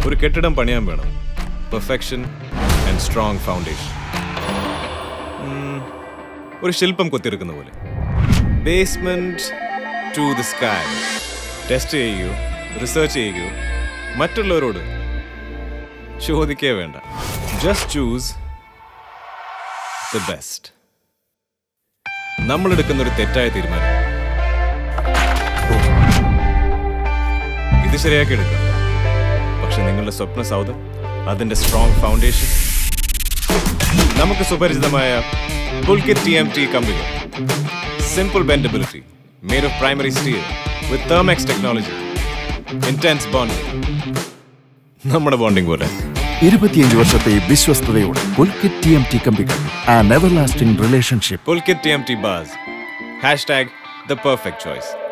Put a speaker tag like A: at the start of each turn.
A: ഒരു കെട്ടിടം പണിയാൻ വേണം പെർഫെക്ഷൻ ആൻഡ് സ്ട്രോങ് ഫൗണ്ടേഷൻ ഒരു ശില്പം കൊത്തിയെടുക്കുന്ന പോലെ basement to the sky test ചെയ്യുകയോ റിസർച്ച് ചെയ്യുകയോ മറ്റുള്ളവരോട് ചോദിക്കേ വേണ്ട ജസ്റ്റ് ചൂസ് ദ ബെസ്റ്റ് നമ്മൾ എടുക്കുന്ന ഒരു തെറ്റായ തീരുമാനം ഇത് ശരിയാക്കി എടുക്കാം പക്ഷെ നിങ്ങളുടെ സ്വപ്ന സൗധം അതിന്റെ സ്ട്രോങ് ഫൗണ്ടേഷൻ നമുക്ക് സുപരിചിതമായ Pulkit T M T company simple bendability made of primary steel with Thermex technology intense bonding നമ്മുടെ ബോണ്ടിങ് പോലെ
B: ഇരുപത്തിയഞ്ച് വർഷത്തെ വിശ്വസ്തയോടെ പുൽക്കിറ്റ് ടി എം ടി കമ്പികൾ and everlasting relationship
A: Pulkit T M T bars hashtag the perfect choice